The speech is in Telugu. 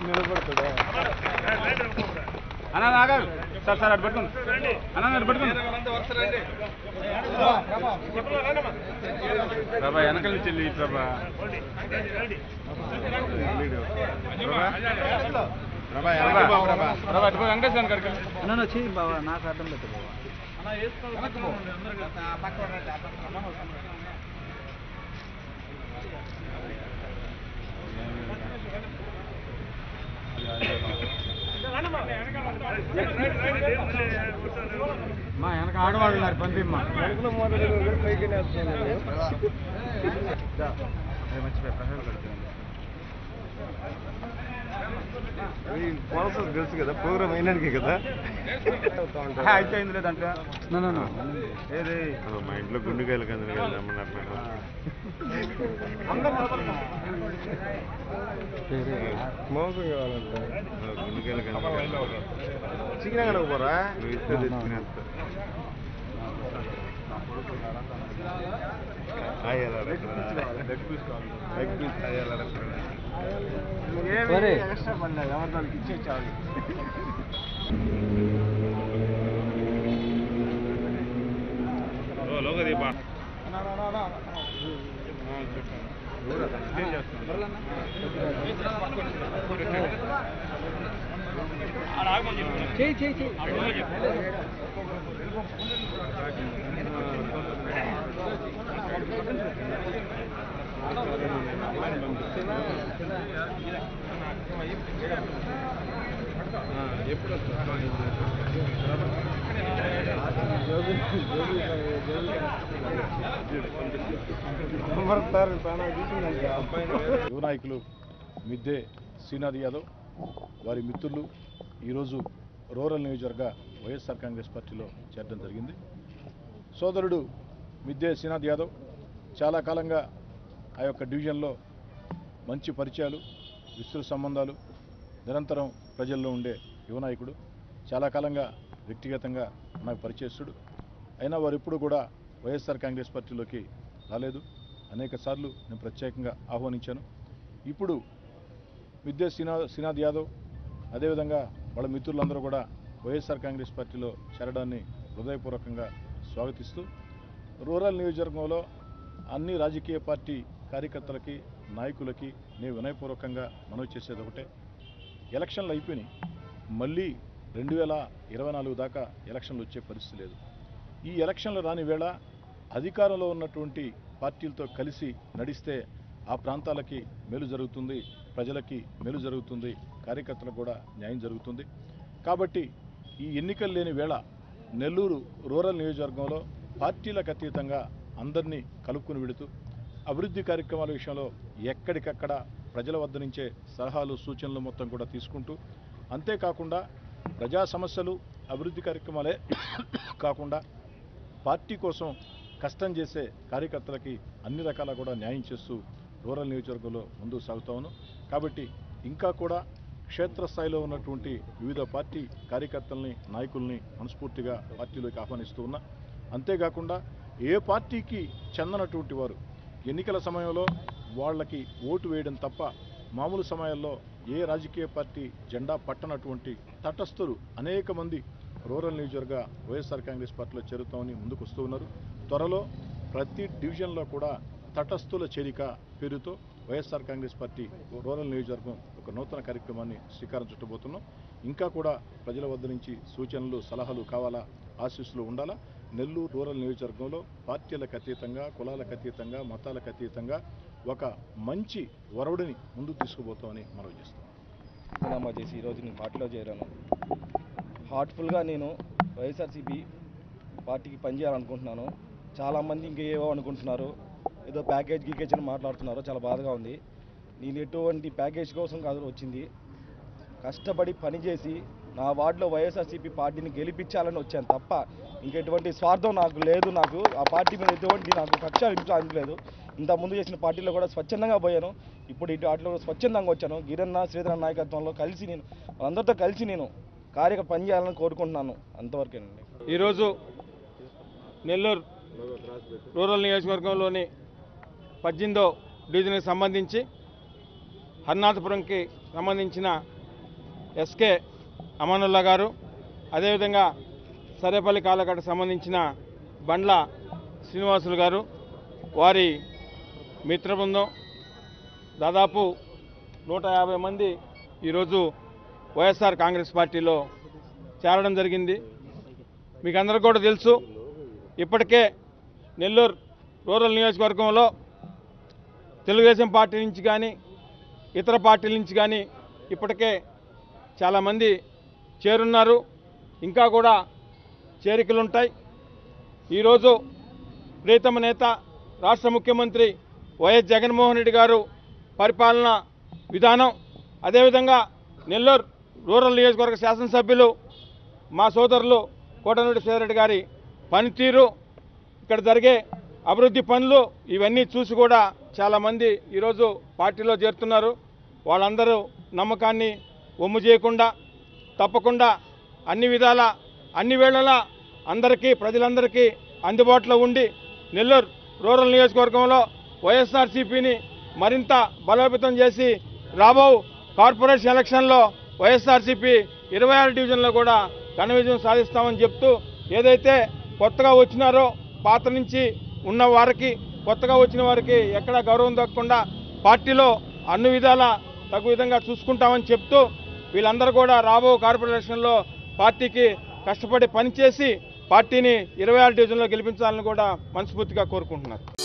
నిలబడతాడా అన్న నాగా సార్ సార్ అటు పట్టుకోండి అన్న అటు పట్టుకోండి ప్రభా వెనకాల నుంచి వెళ్ళి ప్రభా ప్రభా ప్రభా ప్రభా ప్రభా అటు పోయి వెంకటేశ్వర కడక అన్న వచ్చి బావా నాకు అర్థం పెట్టు బావా మా వెనక ఆడవాళ్ళు ఉన్నారు పంపిమ్మా మర్చిపోయా ప్రసాద్ కడుతుంది తెలుసు కదా ప్రోగ్రామ్ అయినానికి కదా అయితే అయింది లేదంటే ఏది మా ఇంట్లో గుండెకాయలు కందని రమ్మన్నారు మోసం కావాలంట గుండెకాయలు కందని చికెన్ కడకపోరా నువ్వు ఇస్తే తెచ్చుకునేస్తా లెగ్ పీస్ లెగ్ పీస్ సరే. ఎక్స్ట్రా పడలే ఎవరి దానికి ఇచ్చే చాలు చేయి చేయి చేయి యువ నాయకులు మిద్దే శ్రీనాథ్ యాదవ్ వారి మిత్రులు ఈరోజు రూరల్ నియోజకవర్గ వైఎస్ఆర్ కాంగ్రెస్ పార్టీలో చేరడం జరిగింది సోదరుడు మిద్దే శ్రీనాథ్ యాదవ్ చాలా కాలంగా ఆ యొక్క డివిజన్లో మంచి పరిచయాలు విస్తృత సంబంధాలు నిరంతరం ప్రజల్లో ఉండే యువ నాయకుడు చాలా కాలంగా వ్యక్తిగతంగా నాకు పరిచయస్తుడు అయినా వారు ఎప్పుడు కూడా వైఎస్ఆర్ కాంగ్రెస్ పార్టీలోకి రాలేదు అనేక సార్లు నేను ప్రత్యేకంగా ఆహ్వానించాను ఇప్పుడు మిద్దే శ్రీనా శ్రీనాథ్ యాదవ్ అదేవిధంగా వాళ్ళ మిత్రులందరూ కూడా వైఎస్ఆర్ కాంగ్రెస్ పార్టీలో చేరడాన్ని హృదయపూర్వకంగా స్వాగతిస్తూ రూరల్ నియోజకవర్గంలో అన్ని రాజకీయ పార్టీ కార్యకర్తలకి నాయకులకి నేను వినయపూర్వకంగా మనవి చేసేది ఒకటే ఎలక్షన్లు అయిపోయినాయి మళ్ళీ రెండు వేల ఇరవై నాలుగు దాకా ఎలక్షన్లు వచ్చే పరిస్థితి లేదు ఈ ఎలక్షన్లు రాని వేళ అధికారంలో ఉన్నటువంటి పార్టీలతో కలిసి నడిస్తే ఆ ప్రాంతాలకి మేలు జరుగుతుంది ప్రజలకి మేలు జరుగుతుంది కార్యకర్తలకు కూడా న్యాయం జరుగుతుంది కాబట్టి ఈ ఎన్నికలు లేని వేళ నెల్లూరు రూరల్ నియోజకవర్గంలో పార్టీలకు అతీతంగా అందరినీ కలుపుకుని వెళుతూ అభివృద్ధి కార్యక్రమాల విషయంలో ఎక్కడికక్కడ ప్రజల వద్ద నుంచే సలహాలు సూచనలు మొత్తం కూడా తీసుకుంటూ అంతేకాకుండా ప్రజా సమస్యలు అభివృద్ధి కార్యక్రమాలే కాకుండా పార్టీ కోసం కష్టం చేసే కార్యకర్తలకి అన్ని రకాల కూడా న్యాయం చేస్తూ రూరల్ నియోజకవర్గంలో ముందుకు సాగుతా ఉన్నాం కాబట్టి ఇంకా కూడా క్షేత్రస్థాయిలో ఉన్నటువంటి వివిధ పార్టీ కార్యకర్తల్ని నాయకుల్ని మనస్ఫూర్తిగా పార్టీలోకి ఆహ్వానిస్తూ ఉన్నా అంతేకాకుండా ఏ పార్టీకి చెందనటువంటి వారు ఎన్నికల సమయంలో వాళ్ళకి ఓటు వేయడం తప్ప మామూలు సమయాల్లో ఏ రాజకీయ పార్టీ జెండా పట్టనటువంటి తటస్థులు అనేక మంది రూరల్ నియోజకవర్గ వైఎస్ఆర్ కాంగ్రెస్ పార్టీలో చేరుతామని ముందుకు వస్తూ ఉన్నారు త్వరలో ప్రతి డివిజన్లో కూడా తటస్థుల చేరిక పేరుతో వైఎస్ఆర్ కాంగ్రెస్ పార్టీ రూరల్ నియోజకవర్గం ఒక నూతన కార్యక్రమాన్ని శ్రీకారం చుట్టబోతున్నాం ఇంకా కూడా ప్రజల వద్ద నుంచి సూచనలు సలహాలు కావాలా ఆశీస్సులు ఉండాలా నెల్లూరు రూరల్ నియోజకవర్గంలో పార్టీలకు అతీతంగా కులాలకు అతీతంగా మతాలకు అతీతంగా ఒక మంచి వరవడిని ముందుకు తీసుకుపోతామని మనవి చేస్తాం రాజీనామా చేసి ఈరోజు నేను పార్టీలో చేరాను హార్ట్ఫుల్గా నేను వైఎస్ఆర్సీపీ పార్టీకి పనిచేయాలనుకుంటున్నాను చాలామంది ఇంకా ఏవో అనుకుంటున్నారు ఏదో ప్యాకేజ్ గీకేజ్ అని మాట్లాడుతున్నారు చాలా బాధగా ఉంది నేను ఎటువంటి ప్యాకేజ్ కోసం కాదు వచ్చింది కష్టపడి పనిచేసి నా వార్డులో వైఎస్ఆర్సీపీ పార్టీని గెలిపించాలని వచ్చాను తప్ప ఇంకెటువంటి స్వార్థం నాకు లేదు నాకు ఆ పార్టీ మీద ఎటువంటి నాకు కక్ష అనిపించలేదు ఇంత ముందు చేసిన పార్టీలో కూడా స్వచ్ఛందంగా పోయాను ఇప్పుడు ఇటు వాటిలో కూడా స్వచ్ఛందంగా వచ్చాను గిరన్న శ్రీధరన్ నాయకత్వంలో కలిసి నేను వాళ్ళందరితో కలిసి నేను కార్యక పనిచేయాలని కోరుకుంటున్నాను అంతవరకేనండి ఈరోజు నెల్లూరు రూరల్ నియోజకవర్గంలోని పద్దెనిమిదో డివిజన్కి సంబంధించి హర్నాథపురంకి సంబంధించిన ఎస్కే అమానుల్లా గారు అదేవిధంగా సరేపల్లి కాలకట్ట సంబంధించిన బండ్ల శ్రీనివాసులు గారు వారి మిత్ర బృందం దాదాపు నూట యాభై మంది ఈరోజు వైఎస్ఆర్ కాంగ్రెస్ పార్టీలో చేరడం జరిగింది మీకు అందరికీ కూడా తెలుసు ఇప్పటికే నెల్లూరు రూరల్ నియోజకవర్గంలో తెలుగుదేశం పార్టీ నుంచి కానీ ఇతర పార్టీల నుంచి కానీ ఇప్పటికే చాలామంది చేరున్నారు ఇంకా కూడా చేరికలు ఉంటాయి ఈరోజు ప్రీతమ నేత రాష్ట్ర ముఖ్యమంత్రి వైఎస్ జగన్మోహన్ రెడ్డి గారు పరిపాలన విధానం అదేవిధంగా నెల్లూరు రూరల్ నియోజకవర్గ శాసనసభ్యులు మా సోదరులు కోటరెడ్డి శ్రీరెడ్డి గారి పనితీరు ఇక్కడ జరిగే అభివృద్ధి పనులు ఇవన్నీ చూసి కూడా చాలామంది ఈరోజు పార్టీలో చేరుతున్నారు వాళ్ళందరూ నమ్మకాన్ని ఒమ్ము చేయకుండా తప్పకుండా అన్ని విధాల అన్ని వేళలా అందరికీ ప్రజలందరికీ అందుబాటులో ఉండి నెల్లూరు రూరల్ నియోజకవర్గంలో వైఎస్ఆర్సీపీని మరింత బలోపేతం చేసి రాబో కార్పొరేషన్ ఎలక్షన్లో వైఎస్ఆర్సీపీ ఇరవై ఆరు డివిజన్లో కూడా ఘన విజయం సాధిస్తామని చెప్తూ ఏదైతే కొత్తగా వచ్చినారో పాత నుంచి ఉన్న వారికి కొత్తగా వచ్చిన వారికి ఎక్కడ గౌరవం దక్కకుండా పార్టీలో అన్ని విధాల తగు విధంగా చూసుకుంటామని చెప్తూ వీళ్ళందరూ కూడా రాబో కార్పొరేషన్లో పార్టీకి కష్టపడి పనిచేసి పార్టీని ఇరవై ఆరు డివిజన్లో గెలిపించాలని కూడా మనస్ఫూర్తిగా కోరుకుంటున్నారు